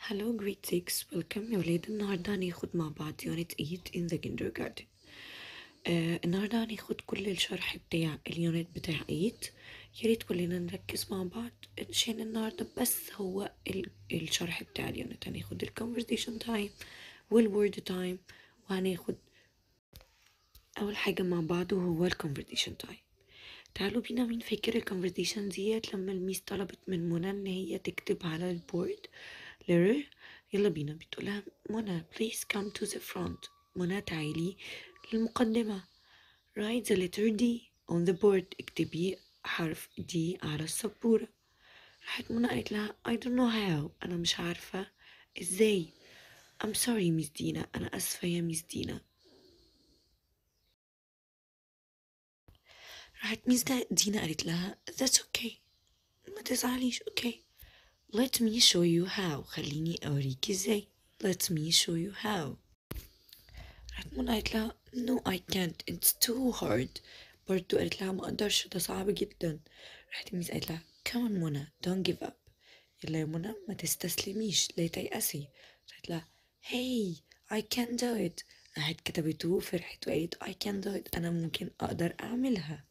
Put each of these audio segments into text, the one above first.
Hello grade 6 welcome يا ولاد النهاردة هناخد مع بعض unit 8 in the kindergarten آه النهاردة هناخد كل الشرح بتاع اليونت بتاع 8 يا ريت كلنا نركز مع بعض عشان النهاردة بس هو ال الشرح بتاع اليونت هناخد ال conversation time وال word time وهناخد أول حاجة مع بعض وهو ال conversation time تعالوا بينا مين فاكر الكونفرزيشن ديت لما الميس طلبت من منى ان هي تكتب على البورد letter يلا بينا بتقولها منى please come to the front منى تعالي للمقدمة write the letter D on the board اكتبي حرف D على السبورة راحت منى قالت لها I don't know how أنا مش عارفة ازاي I'm sorry ميس دينا أنا آسفة يا ميس دينا راحت ميس دا- دينا قالت لها that's okay ما تزعليش okay let me show you how خليني أوريكي ازاي let me show you how راحت منى قالت لها no I can't it's too hard برضو قالت لها ما أقدرش ده صعب جدا راحت ميس قالت لها come on منى don't give up يلا يا منى ما تستسلميش لا تيأسي راحت لها hey I can do it راحت كتبته وفرحت وقالت I can do it أنا ممكن أقدر أعملها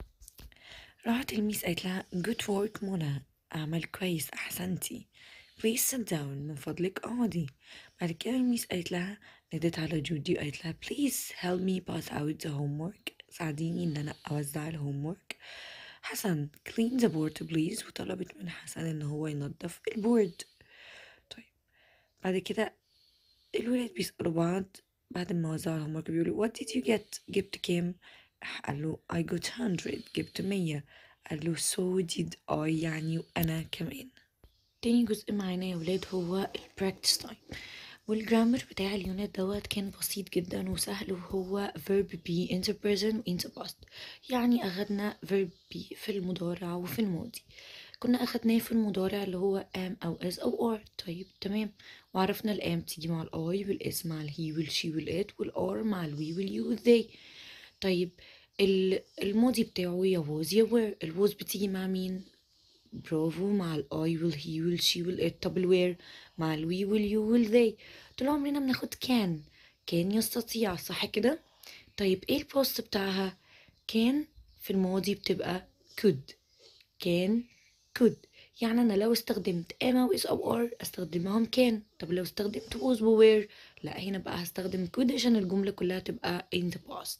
راحت الميس قالت لها good work منى عمل كويس أحسنتي please sit down من فضلك اقعدي بعد كده الميس قالت لها نادت على جودي وقالت لها please help me pass out the homework ساعديني إن أنا أوزع الهومورك حسن clean the board please وطلبت من حسن إن هو ينظف البورد طيب بعد كده الولاد بيسألوا بعض بعد ما وزعوا الهومورك بيقولوا what did you get جبت كام قال له I got 100 جبت 100 قال له so did I يعني وأنا كمان تاني جزء معانا يا ولاد هو البراكتس تايم والجرامر بتاع اليونت دوت كان بسيط جدا وسهل وهو verb be in the present و in the past يعني أخدنا verb be في المضارع وفي الماضي كنا أخدناه في المضارع اللي هو am أو as أو are طيب تمام وعرفنا الام تيجي مع الاي والاس مع الهي والشي والات والار مع الوي واليو والذي طيب ال- الماضي بتاعه يا was يا were الوز بتيجي مع مين برافو مع الاي والهي والشي والات طب الوير مع الوي واليو والذي طول عمرنا بناخد كان كان يستطيع صح كده طيب ايه البوست بتاعها كان في الماضي بتبقى could كان could يعني انا لو استخدمت am او is او are استخدمهم كان طب لو استخدمت was و were لا هنا بقى هستخدم could عشان الجملة كلها تبقى in the past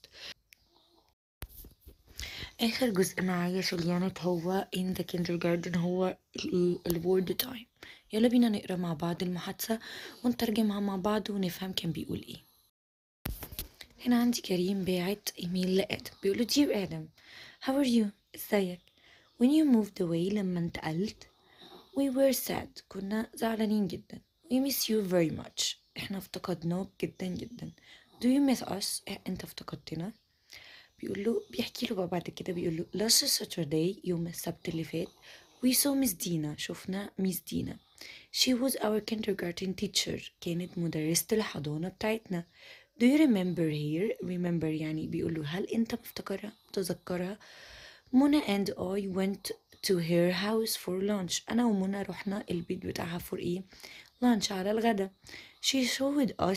آخر جزء معايا في اليونت هو in the kindergarten هو ال ال word time يلا بينا نقرا مع بعض المحادثة ونترجمها مع بعض ونفهم كان بيقول ايه هنا عندي كريم باعت ايميل لآدم بيقوله dear آدم how are you ازيك when you moved away لما انتقلت we were sad كنا زعلانين جدا we miss you very much احنا افتقدناك جدا جدا do you miss us إح- انت افتقدتنا بيقول له بيحكي له بقى بعد كده بيقول له last Saturday يوم السبت اللي فات we saw Miss دينا شفنا ميس دينا she was our kindergarten teacher كانت مدرسة الحضانة بتاعتنا do you remember here remember يعني بيقول له هل انت مفتكرها متذكرها منى and I went to her house for lunch أنا ومنى رحنا البيت بتاعها for إيه lunch على الغدا she showed us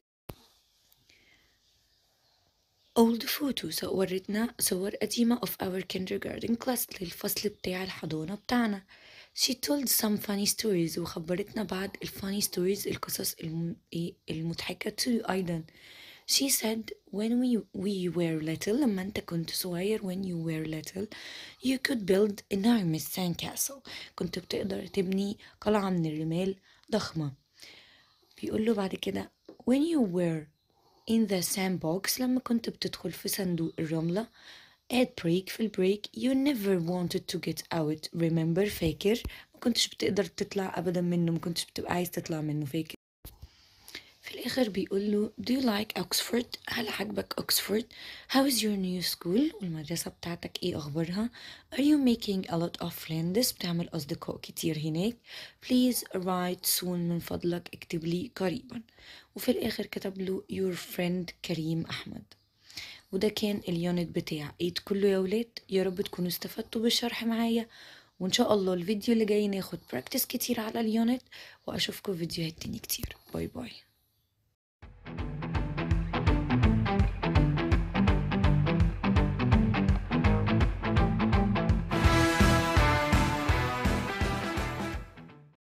old photos ورتنا صور قديمة of our kindergarten class للفصل بتاع الحضانة بتاعنا she told some funny stories وخبرتنا بعض ال funny stories القصص الم... إيه المضحكة too أيضا she said when we, we were little لما انت كنت صغير when you were little you could build enormous sandcastle كنت بتقدر تبني قلعة من الرمال ضخمة بيقول له بعد كده when you were in the sandbox لما كنت بتدخل في صندوق الرملة at break في البريك you never wanted to get out remember فاكر ما كنتش بتقدر تطلع أبدا منه ما كنتش بتبقى عايز تطلع منه فاكر في الآخر بيقول له do you like Oxford هل عجبك Oxford how is your new school والمدرسة بتاعتك ايه أخبارها are you making a lot of friends بتعمل أصدقاء كتير هناك please write soon من فضلك اكتب لي قريبا وفي الآخر كتب له your friend كريم أحمد وده كان اليونت بتاع ايد كله يا ولاد يا رب تكونوا استفدتوا بالشرح معايا وإن شاء الله الفيديو اللي جاي ناخد براكتس كتير على اليونت وأشوفكم فيديوهات تاني كتير باي باي